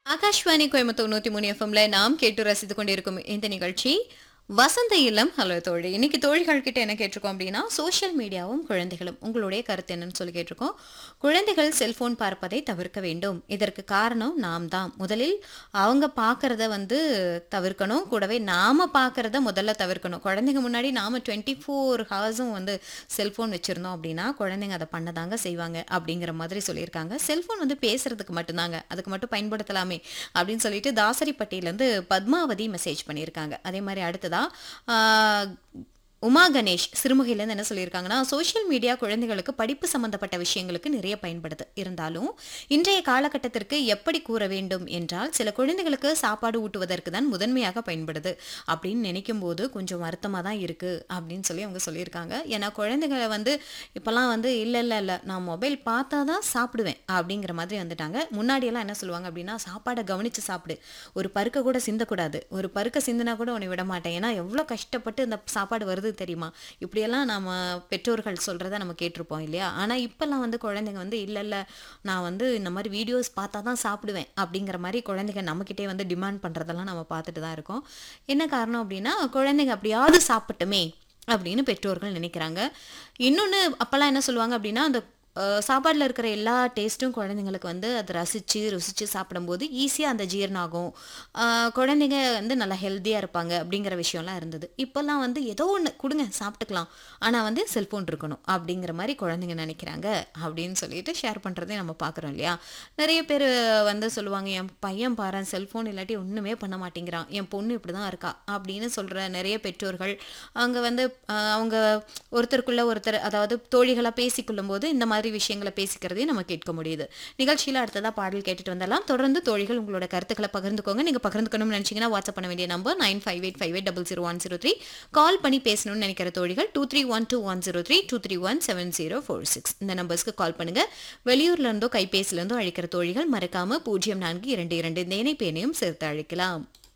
ஆகாஷ்வாணி கோயம்புத்தூர் நூத்தி மூணு எஃப்எம்ல நாம் கேட்டு ரசித்துக் கொண்டிருக்கும் இந்த நிகழ்ச்சி வசந்த இல்லம் ஹலோ தோழி இன்னைக்கு தோழிகள் கிட்ட என்ன கேட்டிருக்கோம் அப்படின்னா சோஷியல் மீடியாவும் குழந்தைகளும் உங்களுடைய கருத்து என்னன்னு சொல்லி கேட்டிருக்கோம் குழந்தைகள் செல்போன் பார்ப்பதை தவிர்க்க வேண்டும் இதற்கு காரணம் நாம் தான் முதலில் அவங்க பார்க்கறத வந்து தவிர்க்கணும் கூடவே நாம பார்க்கறத முதல்ல தவிர்க்கணும் குழந்தைங்க முன்னாடி நாம டுவெண்ட்டி ஃபோர் ஹவர்ஸும் வந்து செல்போன் வச்சிருந்தோம் அப்படின்னா குழந்தைங்க அதை பண்ணதாங்க செய்வாங்க அப்படிங்கிற மாதிரி சொல்லியிருக்காங்க செல்போன் வந்து பேசுறதுக்கு மட்டும்தாங்க அதுக்கு மட்டும் பயன்படுத்தலாமே அப்படின்னு சொல்லிட்டு தாசரிப்பட்டியிலேருந்து பத்மாவதி மெசேஜ் பண்ணியிருக்காங்க அதே மாதிரி அடுத்ததா ஆஹ், உமா கணேஷ் சிறுமுகையிலேருந்து என்ன சொல்லியிருக்காங்கன்னா சோஷியல் மீடியா குழந்தைகளுக்கு படிப்பு சம்பந்தப்பட்ட விஷயங்களுக்கு நிறைய பயன்படுது இருந்தாலும் இன்றைய காலகட்டத்திற்கு எப்படி கூற வேண்டும் என்றால் சில குழந்தைகளுக்கு சாப்பாடு ஊட்டுவதற்கு தான் முதன்மையாக பயன்படுது அப்படின்னு நினைக்கும் போது கொஞ்சம் வருத்தமாக தான் இருக்கு அப்படின்னு சொல்லி அவங்க சொல்லியிருக்காங்க ஏன்னா குழந்தைங்களை வந்து இப்போல்லாம் வந்து இல்லை இல்லை இல்லை நான் மொபைல் பார்த்தா தான் சாப்பிடுவேன் அப்படிங்கிற மாதிரி வந்துட்டாங்க முன்னாடியெல்லாம் என்ன சொல்லுவாங்க அப்படின்னா சாப்பாடை கவனித்து சாப்பிடு ஒரு பருக்க கூட சிந்தக்கூடாது ஒரு பருக்க சிந்தினா கூட உன்னை விட மாட்டேன் ஏன்னா எவ்வளோ கஷ்டப்பட்டு இந்த சாப்பாடு வருது தெரியுமா இப்படியெல்லாம் நம்ம பெற்றோர்கள் சொல்கிறத நம்ம கேட்டிருப்போம் இல்லையா ஆனால் இப்போல்லாம் வந்து குழந்தைங்க வந்து இல்லை இல்லை நான் வந்து இந்த மாதிரி வீடியோஸ் பார்த்தா தான் சாப்பிடுவேன் அப்படிங்கிற மாதிரி குழந்தைங்க நம்மக்கிட்டே வந்து டிமாண்ட் பண்ணுறதெல்லாம் நம்ம பார்த்துட்டு தான் இருக்கோம் என்ன காரணம் அப்படின்னா குழந்தைங்க அப்படியாவது சாப்பிட்டுமே அப்படின்னு பெற்றோர்கள் நினைக்கிறாங்க இன்னொன்று அப்போல்லாம் என்ன சொல்லுவாங்க அப்படின்னா அந்த சாப்பாடில் இருக்கிற எல்லா டேஸ்ட்டும் குழந்தைங்களுக்கு வந்து அதை ரசித்து ருசித்து சாப்பிடும்போது ஈஸியாக அந்த ஜீரணம் ஆகும் அஹ் குழந்தைங்க வந்து நல்லா ஹெல்த்தியாக இருப்பாங்க அப்படிங்கிற விஷயம்லாம் இருந்தது இப்போல்லாம் வந்து ஏதோ ஒன்று கொடுங்க சாப்பிட்டுக்கலாம் ஆனால் வந்து செல்ஃபோன் இருக்கணும் அப்படிங்கிற மாதிரி குழந்தைங்க நினைக்கிறாங்க அப்படின்னு சொல்லிட்டு ஷேர் பண்ணுறதே நம்ம பார்க்குறோம் இல்லையா நிறைய பேர் வந்து சொல்லுவாங்க என் பையன் பாரு செல்ஃபோன் இல்லாட்டி ஒன்றுமே பண்ண மாட்டேங்கிறான் என் பொண்ணு இப்படி தான் இருக்கா அப்படின்னு சொல்கிற நிறைய பெற்றோர்கள் அங்கே வந்து அஹ், அவங்க ஒருத்தருக்குள்ள ஒருத்தர் அதாவது தோழிகளாக பேசிக்கொள்ளும் போது இந்த மாதிரி விஷயங்களை பேசிக்கிறதையும் நம்ம கேட்க முடியுது நிகழ்ச்சியில் அடுத்ததாக பாடல் கேட்டுட்டு வந்தலாம் தொடர்ந்து தோழிகள் உங்களோட கருத்துக்களை பகிர்ந்துக்கோங்க நீங்கள் பகிர்ந்துக்கணும்னு நினச்சிங்கன்னா வாட்ஸ்அப் பண்ண வேண்டிய number nine five eight five eight double zero one zero three call பண்ணி பேசணும்னு நினைக்கிற தோழிகள் two three one two one zero three two three one seven zero four six இந்த நம்பர்ஸ்க்கு கால் பண்ணுங்க வெளியூர்ல இருந்தோ கைபேசியில இருந்தோ அழைக்கிற தோழிகள் மறக்காம பூஜ்ஜியம் நான்கு இரண்டு இரண்டு இந்த இணைப்பேனையும் சேர்த்து அழைக்கலாம்